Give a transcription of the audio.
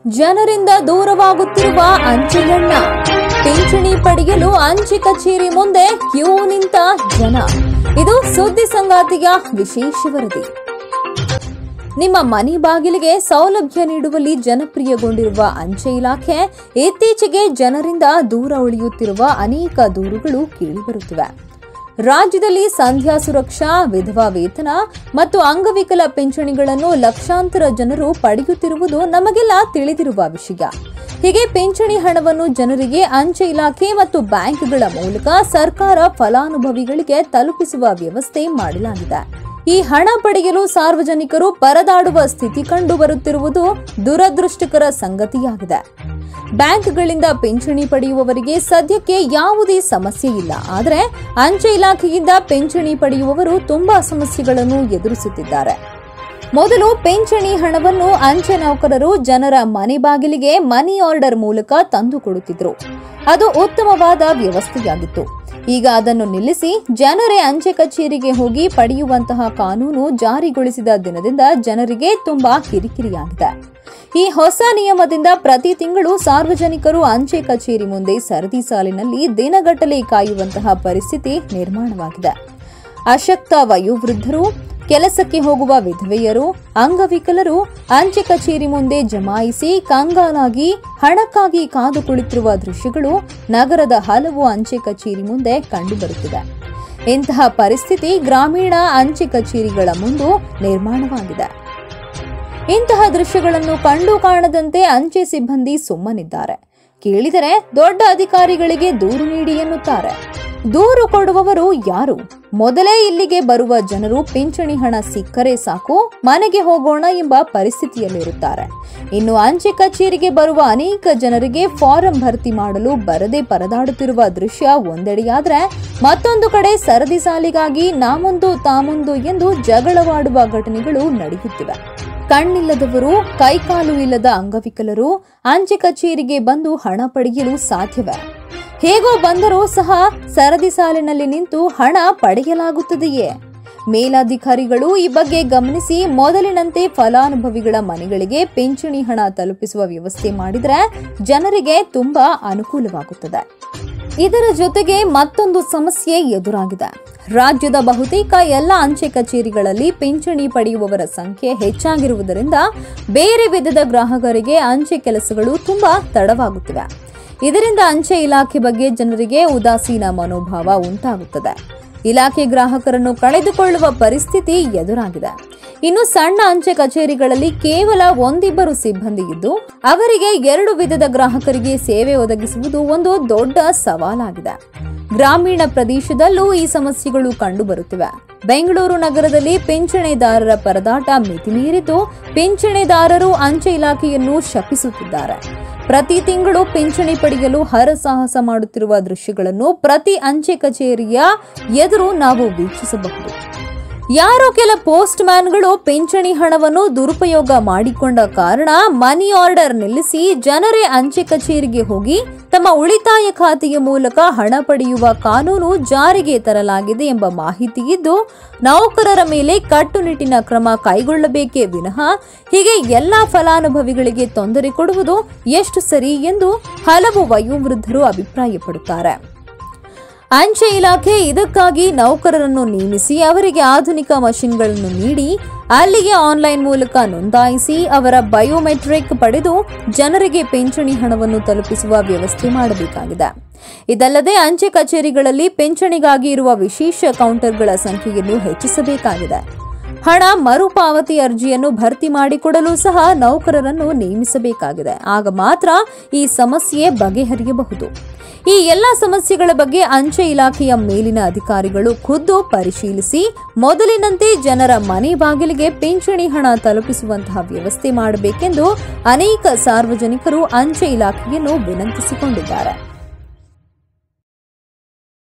ಜನರಿಂದ ದೂರವಾಗುತ್ತಿರುವ ಅಂಚೆಯಣ್ಣ ಪಿಂಚಣಿ ಪಡೆಯಲು ಅಂಚೆ ಕಚೇರಿ ಮುಂದೆ ಕ್ಯೂ ನಿಂತ ಜನ ಇದು ಸುದ್ದಿ ಸಂಗಾತಿಯ ವಿಶೇಷ ವರದಿ ನಿಮ್ಮ ಮನೆ ಬಾಗಿಲಿಗೆ ಸೌಲಭ್ಯ ನೀಡುವಲ್ಲಿ ಜನಪ್ರಿಯಗೊಂಡಿರುವ ಅಂಚೆ ಇಲಾಖೆ ಇತ್ತೀಚೆಗೆ ಜನರಿಂದ ದೂರ ಉಳಿಯುತ್ತಿರುವ ಅನೇಕ ದೂರುಗಳು ಕೇಳಿಬರುತ್ತಿವೆ ರಾಜ್ಯದಲ್ಲಿ ಸಂಧ್ಯಾ ಸುರಕ್ಷಾ ವಿಧವಾ ವೇತನ ಮತ್ತು ಅಂಗವಿಕಲ ಪಿಂಚಣಿಗಳನ್ನು ಲಕ್ಷಾಂತರ ಜನರು ಪಡೆಯುತ್ತಿರುವುದು ನಮಗೆಲ್ಲ ತಿಳಿದಿರುವ ವಿಷಯ ಹೀಗೆ ಪಿಂಚಣಿ ಹಣವನ್ನು ಜನರಿಗೆ ಅಂಚೆ ಇಲಾಖೆ ಮತ್ತು ಬ್ಯಾಂಕ್ಗಳ ಮೂಲಕ ಸರ್ಕಾರ ಫಲಾನುಭವಿಗಳಿಗೆ ತಲುಪಿಸುವ ವ್ಯವಸ್ಥೆ ಮಾಡಲಾಗಿದೆ ಈ ಹಣ ಪಡೆಯಲು ಸಾರ್ವಜನಿಕರು ಪರದಾಡುವ ಸ್ಥಿತಿ ಕಂಡು ಬರುತ್ತಿರುವುದು ದುರದೃಷ್ಟಕರ ಸಂಗತಿಯಾಗಿದೆ ಬ್ಯಾಂಕ್ಗಳಿಂದ ಪಿಂಚಣಿ ಪಡೆಯುವವರಿಗೆ ಸದ್ಯಕ್ಕೆ ಯಾವುದೇ ಸಮಸ್ಯೆ ಇಲ್ಲ ಆದರೆ ಅಂಚೆ ಇಲಾಖೆಯಿಂದ ಪಿಂಚಣಿ ಪಡೆಯುವವರು ತುಂಬಾ ಸಮಸ್ಯೆಗಳನ್ನು ಎದುರಿಸುತ್ತಿದ್ದಾರೆ ಮೊದಲು ಪಿಂಚಣಿ ಹಣವನ್ನು ಅಂಚೆ ನೌಕರರು ಜನರ ಮನೆ ಬಾಗಿಲಿಗೆ ಮನಿ ಆರ್ಡರ್ ಮೂಲಕ ತಂದು ಕೊಡುತ್ತಿದ್ರು ಅದು ಉತ್ತಮವಾದ ವ್ಯವಸ್ಥೆಯಾಗಿತ್ತು ಈಗ ಅದನ್ನು ನಿಲ್ಲಿಸಿ ಜನರೇ ಅಂಚೆ ಕಚೇರಿಗೆ ಹೋಗಿ ಪಡೆಯುವಂತಹ ಕಾನೂನು ಜಾರಿಗೊಳಿಸಿದ ದಿನದಿಂದ ಜನರಿಗೆ ತುಂಬಾ ಕಿರಿಕಿರಿಯಾಗಿದೆ ಈ ಹೊಸ ನಿಯಮದಿಂದ ಪ್ರತಿ ತಿಂಗಳು ಸಾರ್ವಜನಿಕರು ಅಂಚೆ ಕಚೇರಿ ಮುಂದೆ ಸರದಿ ಸಾಲಿನಲ್ಲಿ ದಿನಗಟ್ಟಲೆ ಕಾಯುವಂತಹ ಪರಿಸ್ಥಿತಿ ನಿರ್ಮಾಣವಾಗಿದೆ ಅಶಕ್ತ ವಯೋವೃದ್ಧರು ಕೆಲಸಕ್ಕೆ ಹೋಗುವ ವಿಧವೆಯರು ಅಂಗವಿಕಲರು ಅಂಚೆ ಕಚೇರಿ ಮುಂದೆ ಜಮಾಯಿಸಿ ಕಂಗಾಲಾಗಿ ಹಣಕ್ಕಾಗಿ ಕಾದು ಕುಳಿತಿರುವ ದೃಶ್ಯಗಳು ನಗರದ ಹಲವು ಅಂಚೆ ಕಚೇರಿ ಮುಂದೆ ಕಂಡುಬರುತ್ತಿದೆ ಇಂತಹ ಪರಿಸ್ಥಿತಿ ಗ್ರಾಮೀಣ ಅಂಚೆ ಕಚೇರಿಗಳ ಮುಂದು ನಿರ್ಮಾಣವಾಗಿದೆ ಇಂತಹ ದೃಶ್ಯಗಳನ್ನು ಕಂಡು ಕಾಣದಂತೆ ಅಂಚೆ ಸಿಬ್ಬಂದಿ ಸುಮ್ಮನಿದ್ದಾರೆ ಕೇಳಿದರೆ ದೊಡ್ಡ ಅಧಿಕಾರಿಗಳಿಗೆ ದೂರು ನೀಡಿ ಎನ್ನುತ್ತಾರೆ ದೂರು ಕೊಡುವವರು ಯಾರು ಮೊದಲೇ ಇಲ್ಲಿಗೆ ಬರುವ ಜನರು ಪಿಂಚಣಿ ಹಣ ಸಿಕ್ಕರೆ ಸಾಕು ಮನೆಗೆ ಹೋಗೋಣ ಎಂಬ ಪರಿಸ್ಥಿತಿಯಲ್ಲಿರುತ್ತಾರೆ ಇನ್ನು ಅಂಚೆ ಕಚೇರಿಗೆ ಬರುವ ಅನೇಕ ಜನರಿಗೆ ಫಾರಂ ಭರ್ತಿ ಮಾಡಲು ಬರದೆ ಪರದಾಡುತ್ತಿರುವ ದೃಶ್ಯ ಒಂದೆಡೆಯಾದ್ರೆ ಮತ್ತೊಂದು ಕಡೆ ಸರದಿ ಸಾಲಿಗಾಗಿ ನಾಮುಂದು ತಾಮುಂದು ಎಂದು ಜಗಳವಾಡುವ ಘಟನೆಗಳು ನಡೆಯುತ್ತಿವೆ ಕಣ್ಣಿಲ್ಲದವರು ಕೈಕಾಲು ಇಲ್ಲದ ಅಂಗವಿಕಲರು ಅಂಚೆ ಕಚೇರಿಗೆ ಬಂದು ಹಣ ಪಡೆಯಲು ಸಾಧ್ಯವೇ ಹೇಗೋ ಬಂದರೂ ಸಹ ಸರದಿ ಸಾಲಿನಲ್ಲಿ ನಿಂತು ಹಣ ಪಡೆಯಲಾಗುತ್ತದೆಯೇ ಮೇಲಾಧಿಕಾರಿಗಳು ಈ ಬಗ್ಗೆ ಗಮನಿಸಿ ಮೊದಲಿನಂತೆ ಫಲಾನುಭವಿಗಳ ಮನೆಗಳಿಗೆ ಪಿಂಚಣಿ ಹಣ ತಲುಪಿಸುವ ವ್ಯವಸ್ಥೆ ಮಾಡಿದರೆ ಜನರಿಗೆ ತುಂಬಾ ಅನುಕೂಲವಾಗುತ್ತದೆ ಇದರ ಜೊತೆಗೆ ಮತ್ತೊಂದು ಸಮಸ್ಯೆ ಎದುರಾಗಿದೆ ರಾಜ್ಯದ ಬಹುತೇಕ ಎಲ್ಲ ಅಂಚೆ ಕಚೇರಿಗಳಲ್ಲಿ ಪಿಂಚಣಿ ಪಡೆಯುವವರ ಸಂಖ್ಯೆ ಹೆಚ್ಚಾಗಿರುವುದರಿಂದ ಬೇರೆ ವಿಧದ ಗ್ರಾಹಕರಿಗೆ ಅಂಚೆ ಕೆಲಸಗಳು ತುಂಬಾ ತಡವಾಗುತ್ತಿವೆ ಇದರಿಂದ ಅಂಚೆ ಇಲಾಖೆ ಬಗ್ಗೆ ಜನರಿಗೆ ಉದಾಸೀನ ಮನೋಭಾವ ಉಂಟಾಗುತ್ತದೆ ಇಲಾಖೆ ಗ್ರಾಹಕರನ್ನು ಕಳೆದುಕೊಳ್ಳುವ ಪರಿಸ್ಥಿತಿ ಎದುರಾಗಿದೆ ಇನ್ನು ಸಣ್ಣ ಅಂಚೆ ಕಚೇರಿಗಳಲ್ಲಿ ಕೇವಲ ಒಂದಿಬ್ಬರು ಸಿಬ್ಬಂದಿ ಇದ್ದು ಅವರಿಗೆ ಎರಡು ವಿಧದ ಗ್ರಾಹಕರಿಗೆ ಸೇವೆ ಒದಗಿಸುವುದು ಒಂದು ದೊಡ್ಡ ಸವಾಲಾಗಿದೆ ಗ್ರಾಮೀಣ ಪ್ರದೇಶದಲ್ಲೂ ಈ ಸಮಸ್ಯೆಗಳು ಕಂಡುಬರುತ್ತಿವೆ ಬೆಂಗಳೂರು ನಗರದಲ್ಲಿ ಪಿಂಚಣಿದಾರರ ಪರದಾಟ ಮಿತಿಮೀರಿದ್ದು ಪಿಂಚಣಿದಾರರು ಅಂಚೆ ಇಲಾಖೆಯನ್ನು ಶಪಿಸುತ್ತಿದ್ದಾರೆ ಪ್ರತಿ ತಿಂಗಳು ಪಿಂಚಣಿ ಪಡೆಯಲು ಹರಸಾಹಸ ಮಾಡುತ್ತಿರುವ ದೃಶ್ಯಗಳನ್ನು ಪ್ರತಿ ಅಂಚೆ ಕಚೇರಿಯ ಎದುರು ನಾವು ವೀಕ್ಷಿಸಬಹುದು ಯಾರೋ ಕೆಲ ಪೋಸ್ಟ್ ಮ್ಯಾನ್ಗಳು ಪಿಂಚಣಿ ಹಣವನ್ನು ದುರುಪಯೋಗ ಮಾಡಿಕೊಂಡ ಕಾರಣ ಮನಿ ಆರ್ಡರ್ ನಿಲ್ಲಿಸಿ ಜನರೇ ಅಂಚೆ ಕಚೇರಿಗೆ ಹೋಗಿ ತಮ್ಮ ಉಳಿತಾಯ ಖಾತೆಯ ಮೂಲಕ ಹಣ ಪಡೆಯುವ ಕಾನೂನು ಜಾರಿಗೆ ತರಲಾಗಿದೆ ಎಂಬ ಮಾಹಿತಿ ಇದ್ದು ನೌಕರರ ಮೇಲೆ ಕಟ್ಟುನಿಟ್ಟಿನ ಕ್ರಮ ಕೈಗೊಳ್ಳಬೇಕೇ ವಿನಃ ಹೀಗೆ ಎಲ್ಲಾ ಫಲಾನುಭವಿಗಳಿಗೆ ತೊಂದರೆ ಕೊಡುವುದು ಎಷ್ಟು ಸರಿ ಎಂದು ಹಲವು ವಯೋವೃದ್ಧರು ಅಭಿಪ್ರಾಯಪಡುತ್ತಾರೆ ಅಂಚೆ ಇಲಾಖೆ ಇದಕ್ಕಾಗಿ ನೌಕರರನ್ನು ನೇಮಿಸಿ ಅವರಿಗೆ ಆಧುನಿಕ ಮಷಿನ್ಗಳನ್ನು ನೀಡಿ ಅಲ್ಲಿಗೆ ಆನ್ಲೈನ್ ಮೂಲಕ ನೋಂದಾಯಿಸಿ ಅವರ ಬಯೋಮೆಟ್ರಿಕ್ ಪಡೆದು ಜನರಿಗೆ ಪಿಂಚಣಿ ಹಣವನ್ನು ತಲುಪಿಸುವ ವ್ಯವಸ್ಥೆ ಮಾಡಬೇಕಾಗಿದೆ ಇದಲ್ಲದೆ ಅಂಚೆ ಕಚೇರಿಗಳಲ್ಲಿ ಪಿಂಚಣಿಗಾಗಿ ಇರುವ ವಿಶೇಷ ಕೌಂಟರ್ಗಳ ಸಂಖ್ಯೆಯನ್ನು ಹೆಚ್ಚಿಸಬೇಕಾಗಿದೆ ಹಣ ಮರುಪಾವತಿ ಅರ್ಜಿಯನ್ನು ಭರ್ತಿ ಮಾಡಿಕೊಡಲು ಸಹ ನೌಕರರನ್ನು ನೇಮಿಸಬೇಕಾಗಿದೆ ಆಗ ಮಾತ್ರ ಈ ಸಮಸ್ಯೆ ಬಗೆಹರಿಯಬಹುದು ಈ ಎಲ್ಲ ಸಮಸ್ಯೆಗಳ ಬಗ್ಗೆ ಅಂಚೆ ಇಲಾಖೆಯ ಮೇಲಿನ ಅಧಿಕಾರಿಗಳು ಖುದ್ದು ಪರಿಶೀಲಿಸಿ ಮೊದಲಿನಂತೆ ಜನರ ಮನೆ ಬಾಗಿಲಿಗೆ ಪಿಂಚಣಿ ಹಣ ತಲುಪಿಸುವಂತಹ ವ್ಯವಸ್ಥೆ ಮಾಡಬೇಕೆಂದು ಅನೇಕ ಸಾರ್ವಜನಿಕರು ಅಂಚೆ ಇಲಾಖೆಯನ್ನು ವಿನಂತಿಸಿಕೊಂಡಿದ್ದಾರೆ